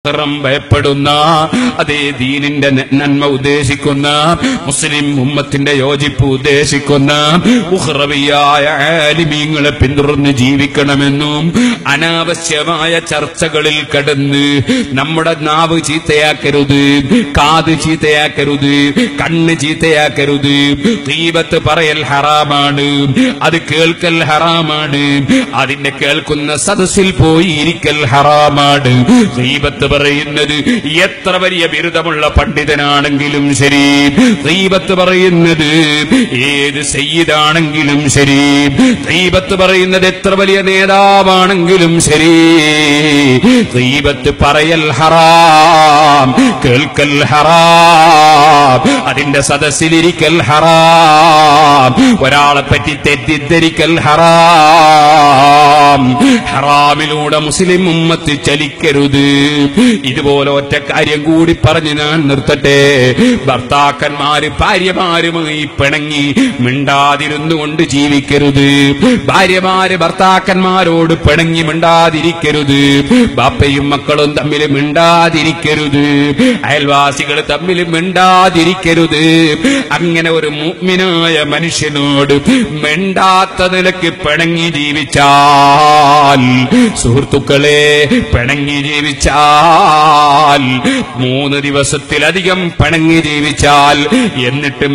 മാത്രം ഭയപ്പെടുന്ന അതേ ദീനിന്റെ ന- നന്മ ഉദ്ദേശിക്കുന്ന മുസ്ലിം ഉമ്മത്തിന്റെ യോജിപ്പ് ഉദ്ദേശിക്കുന്ന ഉഹ്റവിയായ ആലിമീങ്ങളെ പിന്തുടർന്ന് ജീവിക്കണമെന്നും അനാവശ്യമായ ചർച്ചകളിൽ കടന്ന് നമ്മുടെ നാവ് ചീത്തയാക്കരുത് കാത് ചീത്തയാക്കരുത് കണ്ണ് ചീത്തയാക്കരുത് തീപത്ത് പറയൽ ഹറാമാണ് അത് കേൾക്കൽ ഹറാമാണ് അതിന്റെ കേൾക്കുന്ന സദസ്സിൽ പോയി ഇരിക്കൽ ഹറാമാണ് ദീപത്ത് പറയുന്നത് എത്ര വലിയ ബിരുദമുള്ള പണ്ഡിതനാണെങ്കിലും ശരി ദീപത്ത് പറയുന്നത് ഏത് സയ്യിദാണെങ്കിലും ശരി ദീപത്ത് പറയുന്നത് എത്ര വലിയ നേതാവാണെങ്കിലും ശരി ദീപത്ത് പറയൽ ഹറാം കേൾക്കൽ ഹറാം അതിന്റെ സദസ്സിലിരിക്കൽ ഹറാം ഒരാളെ പറ്റി തെറ്റിദ്ധരിക്കൽ ഹറാം ഹറാമിലൂടെ മുസ്ലിം ഉമ്മത്ത് ചലിക്കരുത് ഇതുപോലെ ഒറ്റ കാര്യം കൂടി പറഞ്ഞ് ഞാൻ നിർത്തട്ടെ ഭർത്താക്കന്മാര് ഭാര്യമാരുമായി പിണങ്ങി മിണ്ടാതിരുന്നു കൊണ്ട് ജീവിക്കരുത് ഭാര്യമാര് ഭർത്താക്കന്മാരോട് പിണങ്ങി മിണ്ടാതിരിക്കരുത് ബാപ്പയും മക്കളും തമ്മിൽ മിണ്ടാതിരിക്കരുത് അയൽവാസികൾ തമ്മിൽ മിണ്ടാതിരിക്കരുത് അങ്ങനെ ഒരു മുഗ്മിനായ മനുഷ്യനോട് മിണ്ടാത്ത നിലക്ക് പിണങ്ങി ജീവിച്ചാൽ സുഹൃത്തുക്കളെ പിണങ്ങി ജീവിച്ചാൽ മൂന്ന് ദിവസത്തിലധികം പിണങ്ങി ജീവിച്ചാൽ എന്നിട്ട്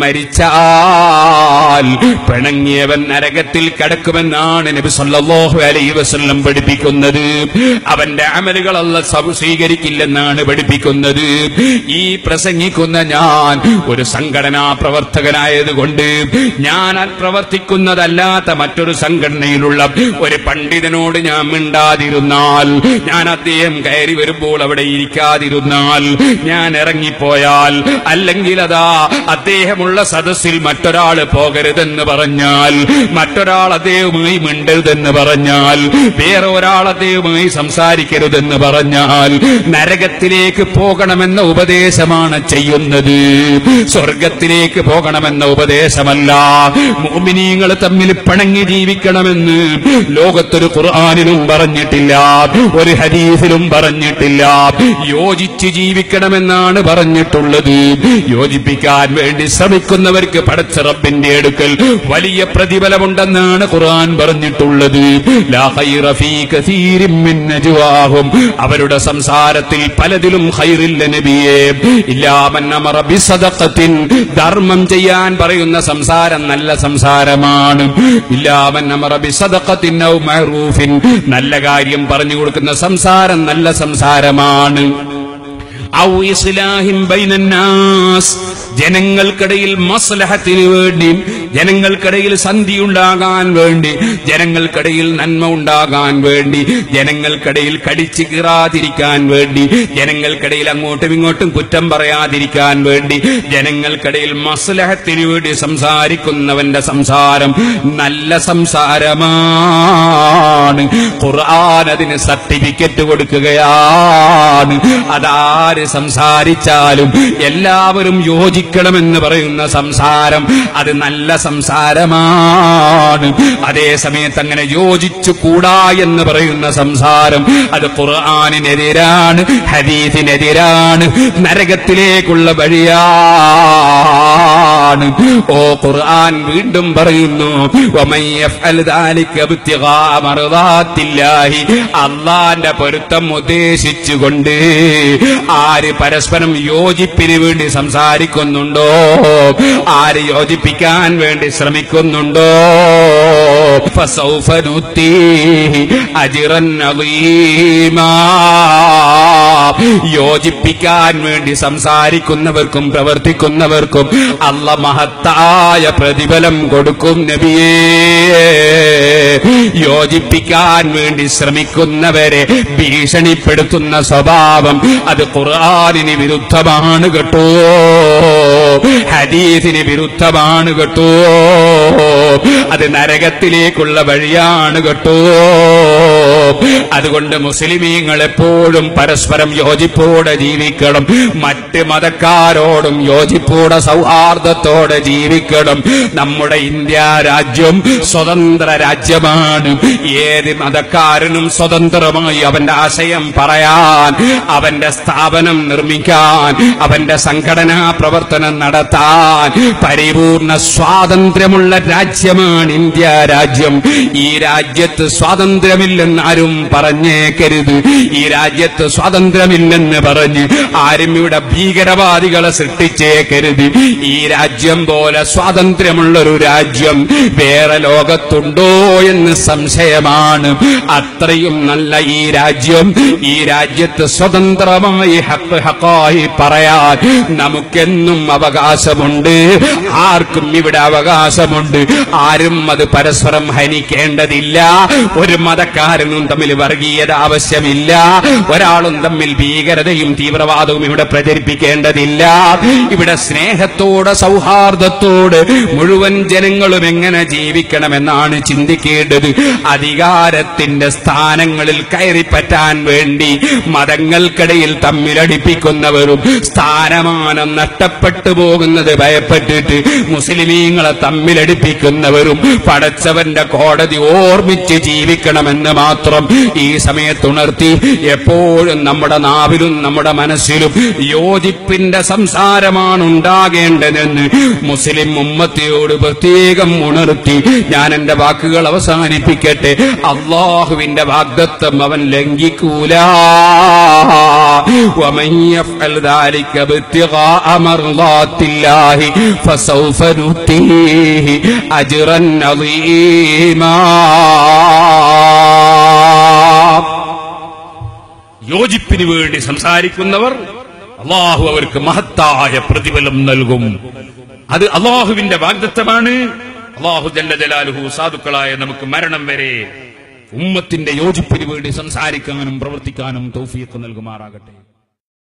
മരിച്ചാൽ പിണങ്ങിയവൻ നരകത്തിൽ കിടക്കുമെന്നാണ് നബി സല്ലല്ലാഹു അലൈഹി വസല്ലം പഠിപ്പിക്കുന്നത് അവന്റെ അമലുകളല്ല സബ് സ്വീകരിക്കില്ലെന്നാണ് പഠിപ്പിക്കുന്നത് ഈ പ്രസംഗിക്കുന്ന ഞാൻ ഒരു സംഘടനാ പ്രവർത്തകനായതുകൊണ്ട് ഞാൻ ആ പ്രവർത്തിക്കുന്നതല്ലാത്ത മറ്റൊരു സംഘടനയിലുള്ള ഒരു പണ്ഡിതനോട് ഞാൻ മിണ്ടാതിരുന്നാൽ ഞാൻ അദ്ദേഹം കയറി വരുമ്പോൾ അവിടെ ഇരിക്കാതിരുന്നാൽ ഞാൻ ഇറങ്ങിപ്പോയാൽ അല്ലെങ്കിൽ അതാ അദ്ദേഹമുള്ള സദസ്സിൽ മറ്റൊരാൾ പോകരുതെന്ന് പറഞ്ഞാൽ മറ്റൊരാൾ അദ്ദേഹവുമായി മിണ്ടരുതെന്ന് പറഞ്ഞാൽ വേറെ ഒരാൾ അദ്ദേഹവുമായി സംസാരിക്കരുതെന്ന് പറഞ്ഞാൽ നരകത്തിലേക്ക് പോകണമെന്ന ഉപദേശമാണ് ചെയ്യുന്നത് സ്വർഗത്തിലേക്ക് പോകണമെന്ന ഉപദേശമല്ല മോമിനീങ്ങൾ തമ്മിൽ പിണങ്ങി ജീവിക്കണമെന്ന് ലോകത്തൊരു ഖുർആാനിലും പറഞ്ഞിട്ടില്ല ഒരു ഹദീസിലും പറഞ്ഞിട്ടില്ല യോജിച്ച് ജീവിക്കണമെന്നാണ് പറഞ്ഞിട്ടുള്ളത് യോജിപ്പിക്കാൻ വേണ്ടി ശ്രമിക്കുന്നവർക്ക് പടച്ച റബ്ബിന്റെ അടുക്കൽ വലിയ പ്രതിഫലമുണ്ടെന്നാണ് ഖുർആൻ പറഞ്ഞിട്ടുള്ളത് ലാ ഖൈറ ഫീ കസീരിൻ മിൻ നജ്വാഹും അവരുടെ സംസാരത്തിൽ പലതിലും ഖൈറില്ല നബിയെ ഇല്ലാ മൻ അമറ ബിസദഖത്തിൻ ധർമ്മം ചെയ്യാൻ പറയുന്ന സംസാരം നല്ല സംസാരമാണ് ഇല്ലാ മൻ അമറ ബിസദഖത്തിൻ ഔ മഅറൂഫിൻ നല്ല കാര്യം പറഞ്ഞു കൊടുക്കുന്ന സംസാരം നല്ല സംസാരമാണ് ഔ ഇസ്ലാഹിം ബൈനന്നാസ് ജനങ്ങൾക്കിടയിൽ മസ്ലഹത്തിന് വേണ്ടി ജനങ്ങൾക്കിടയിൽ സന്ധി ഉണ്ടാകാൻ വേണ്ടി ജനങ്ങൾക്കിടയിൽ നന്മ ഉണ്ടാകാൻ വേണ്ടി ജനങ്ങൾക്കിടയിൽ കടിച്ചു കീറാതിരിക്കാൻ വേണ്ടി ജനങ്ങൾക്കിടയിൽ അങ്ങോട്ടും ഇങ്ങോട്ടും കുറ്റം പറയാതിരിക്കാൻ വേണ്ടി ജനങ്ങൾക്കിടയിൽ മസ്ലഹത്തിന് വേണ്ടി സംസാരിക്കുന്നവന്റെ സംസാരം നല്ല സംസാരമാണ് ഖുർആൻ അതിന് സർട്ടിഫിക്കറ്റ് കൊടുക്കുകയാണ് അതാര് സംസാരിച്ചാലും എല്ലാവരും യോജിക്കണമെന്ന് പറയുന്ന സംസാരം അത് നല്ല സംസാരമാണ് അതേ സമയത്ത് അങ്ങനെ യോജിച്ചു കൂടാ എന്ന് പറയുന്ന സംസാരം അത് ഖുർആാനിനെതിരാണ് ഹദീസിനെതിരാണ് നരകത്തിലേക്കുള്ള വഴിയാണ് ഓ ഖുർആൻ വീണ്ടും പറയുന്നു ومن يفعل ذلك ابتغاء مرضات الله അള്ളാന്റെ പൊരുത്തം ഉദ്ദേശിച്ചുകൊണ്ട് ആര് പരസ്പരം യോജിപ്പിന് വേണ്ടി സംസാരിക്കുന്നുണ്ടോ ആര് യോജിപ്പിക്കാൻ വേണ്ടി ശ്രമിക്കുന്നുണ്ടോ فسوف نؤتيه أجرا عظيما യോജിപ്പിക്കാൻ വേണ്ടി സംസാരിക്കുന്നവർക്കും പ്രവർത്തിക്കുന്നവർക്കും അല്ല മഹത്തായ പ്രതിഫലം കൊടുക്കും നബിയേ യോജിപ്പിക്കാൻ വേണ്ടി ശ്രമിക്കുന്നവരെ ഭീഷണിപ്പെടുത്തുന്ന സ്വഭാവം അത് ഖുർആാനിന് വിരുദ്ധമാണ് കേട്ടോ ഹദീസിന് വിരുദ്ധമാണ് കേട്ടോ അത് നരകത്തിലേക്കുള്ള വഴിയാണ് കേട്ടോ അതുകൊണ്ട് മുസ്ലിമീങ്ങൾ എപ്പോഴും പരസ്പരം യോജിപ്പിക്കും യോജിപ്പോടെ ജീവിക്കണം മറ്റ് മതക്കാരോടും യോജിപ്പോടെ സൗഹാർദ്ദത്തോടെ ജീവിക്കണം നമ്മുടെ ഇന്ത്യ രാജ്യം സ്വതന്ത്ര രാജ്യമാണ് ഏത് മതക്കാരനും സ്വതന്ത്രമായി അവന്റെ ആശയം പറയാൻ അവന്റെ സ്ഥാപനം നിർമ്മിക്കാൻ അവന്റെ സംഘടനാ പ്രവർത്തനം നടത്താൻ പരിപൂർണ സ്വാതന്ത്ര്യമുള്ള രാജ്യമാണ് ഇന്ത്യ രാജ്യം ഈ രാജ്യത്ത് സ്വാതന്ത്ര്യമില്ലെന്ന് ആരും പറഞ്ഞേക്കരുത് ഈ രാജ്യത്ത് സ്വാതന്ത്ര്യമില്ലെന്ന് പറഞ്ഞ് ആരും ഇവിടെ ഭീകരവാദികളെ സൃഷ്ടിച്ചേക്കരുത് ഈ രാജ്യം പോലെ സ്വാതന്ത്ര്യമുള്ളൊരു രാജ്യം വേറെ ലോകത്തുണ്ടോ എന്ന് സംശയമാണ് അത്രയും നല്ല ഈ രാജ്യം ഈ രാജ്യത്ത് സ്വതന്ത്രമായി ഹക്ക് ഹക്കായി പറയാൻ നമുക്കെന്നും അവകാശമുണ്ട് ആർക്കും ഇവിടെ അവകാശമുണ്ട് ആരും അത് പരസ്പരം ഹനിക്കേണ്ടതില്ല ഒരു മതക്കാരനും തമ്മിൽ വർഗീയത ആവശ്യമില്ല ഒരാളും തമ്മിൽ ഭീകരതയും തീവ്രവാദവും ഇവിടെ പ്രചരിപ്പിക്കേണ്ടതില്ല ഇവിടെ സ്നേഹത്തോടെ സൗഹാർദ്ദത്തോടെ മുഴുവൻ ജനങ്ങളും എങ്ങനെ ജീവിക്കണമെന്നാണ് ചിന്തിക്കേണ്ടത് അധികാരത്തിന്റെ സ്ഥാനങ്ങളിൽ കയറിപ്പറ്റാൻ വേണ്ടി മതങ്ങൾക്കിടയിൽ തമ്മിലടിപ്പിക്കുന്നവരും സ്ഥാനമാനം നഷ്ടപ്പെട്ടു പോകുന്നത് ഭയപ്പെട്ടിട്ട് മുസ്ലിമീങ്ങളെ തമ്മിലടിപ്പിക്കുന്നവരും പടച്ചവന്റെ കോടതി ഓർമ്മിച്ച് ജീവിക്കണമെന്ന് മാത്രം ഈ സമയത്തുണർത്തി എപ്പോഴും നമ്മുടെ നാവിലും നമ്മുടെ മനസ്സിലും യോജിപ്പിന്റെ സംസാരമാണ് ഉണ്ടാകേണ്ടതെന്ന് മുസ്ലിം ഉമ്മത്തിയോട് പ്രത്യേകം ഉണർത്തി ഞാൻ എന്റെ വാക്കുകൾ അവസാനിപ്പിക്കട്ടെ അള്ളാഹുവിന്റെ വാഗ്ദത്വം അവൻ ലംഘിക്കൂല ومن يفعل ذلك ابتغاء مرضات الله فسوف نؤتيه أجرا عظيما യോജിപ്പിന് വേണ്ടി സംസാരിക്കുന്നവർ അള്ളാഹു അവർക്ക് മഹത്തായ പ്രതിഫലം നൽകും അത് അള്ളാഹുവിന്റെ വാഗ്ദത്തമാണ് അള്ളാഹു ജല്ല ജലാലുഹു സാധുക്കളായ നമുക്ക് മരണം വരെ ഉമ്മത്തിന്റെ യോജിപ്പിന് വേണ്ടി സംസാരിക്കാനും പ്രവർത്തിക്കാനും തൗഫീഖ് നൽകുമാറാകട്ടെ